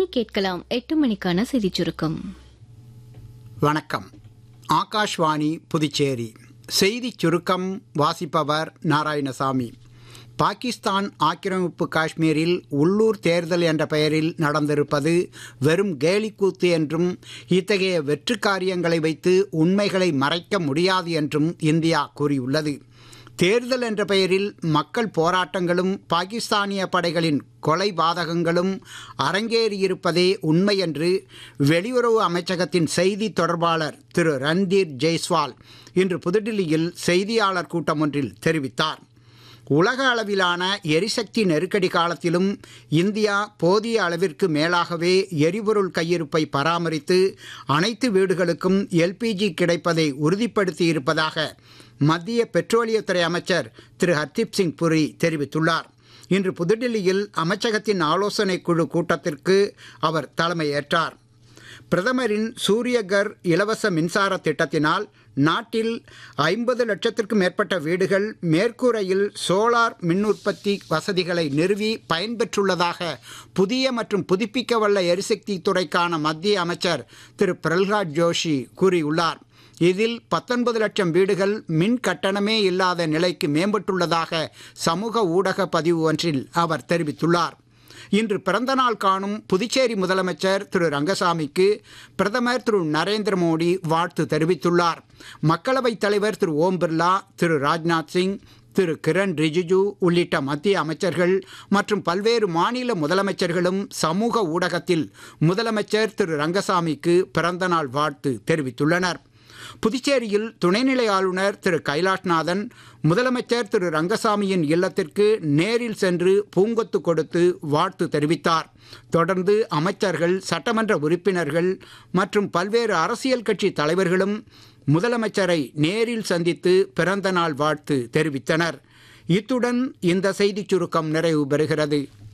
கேட்கலாம் எட்டு மணிக்கான செய்திச் சுருக்கம் வணக்கம் ஆகாஷ்வாணி புதுச்சேரி செய்திச் சுருக்கம் வாசிப்பவர் நாராயணசாமி பாகிஸ்தான் ஆக்கிரமிப்பு காஷ்மீரில் உள்ளூர் தேர்தல் என்ற பெயரில் நடந்திருப்பது வெறும் கேலிக்கூத்து என்றும் இத்தகைய வெற்று காரியங்களை வைத்து உண்மைகளை மறைக்க முடியாது என்றும் இந்தியா கூறியுள்ளது தேர்தல் என்ற பெயரில் மக்கள் போராட்டங்களும் பாகிஸ்தானிய படைகளின் கொலை பாதகங்களும் அரங்கேறியிருப்பதே உண்மை என்று வெளியுறவு அமைச்சகத்தின் செய்தி தொடர்பாளர் திரு ரன்தீர் ஜெய்ஸ்வால் இன்று புதுடில்லியில் செய்தியாளர் கூட்டம் ஒன்றில் தெரிவித்தார் உலக அளவிலான எரிசக்தி நெருக்கடி காலத்திலும் இந்தியா போதிய அளவிற்கு மேலாகவே எரிபொருள் கையிருப்பை பராமரித்து அனைத்து வீடுகளுக்கும் எல்பிஜி கிடைப்பதை உறுதிப்படுத்தி இருப்பதாக மத்திய பெட்ரோலியத்துறை அமைச்சர் திரு ஹர்தீப் சிங் புரி தெரிவித்துள்ளார் இன்று புதுடில்லியில் அமைச்சகத்தின் ஆலோசனை குழு கூட்டத்திற்கு அவர் தலைமையேற்றார் பிரதமரின் சூரியகர் இலவச மின்சார திட்டத்தினால் நாட்டில் ஐம்பது லட்சத்திற்கும் மேற்பட்ட வீடுகள் மேற்கூரையில் சோலார் மின் உற்பத்தி வசதிகளை நிறுவி பயன்பெற்றுள்ளதாக புதிய மற்றும் புதுப்பிக்கவல்ல எரிசக்தி துறைக்கான மத்திய அமைச்சர் திரு பிரல்ஹாத் ஜோஷி கூறியுள்ளார் இதில் பத்தொன்பது லட்சம் வீடுகள் மின் கட்டணமே இல்லாத நிலைக்கு மேம்பட்டுள்ளதாக சமூக ஊடக பதிவு ஒன்றில் அவர் தெரிவித்துள்ளார் இன்று பிறந்தநாள் காணும் புதுச்சேரி முதலமைச்சர் திரு ரங்கசாமிக்கு பிரதமர் திரு நரேந்திர மோடி வாழ்த்து தெரிவித்துள்ளார் மக்களவைத் தலைவர் திரு ஓம் பிர்லா திரு ராஜ்நாத் சிங் திரு கிரண் ரிஜிஜு உள்ளிட்ட மத்திய அமைச்சர்கள் மற்றும் பல்வேறு மாநில முதலமைச்சர்களும் சமூக ஊடகத்தில் முதலமைச்சர் திரு ரங்கசாமிக்கு பிறந்தநாள் வாழ்த்து தெரிவித்துள்ளனர் புதுச்சேரியில் துணைநிலை ஆளுநர் திரு கைலாஷ்நாதன் முதலமைச்சர் திரு ரங்கசாமியின் இல்லத்திற்கு நேரில் சென்று பூங்கொத்து கொடுத்து வாழ்த்து தெரிவித்தார் தொடர்ந்து அமைச்சர்கள் சட்டமன்ற உறுப்பினர்கள் மற்றும் பல்வேறு அரசியல் கட்சி தலைவர்களும் முதலமைச்சரை நேரில் சந்தித்து பிறந்த நாள் வாழ்த்து தெரிவித்தனர் இத்துடன் இந்த செய்திச் சுருக்கம் நிறைவு பெறுகிறது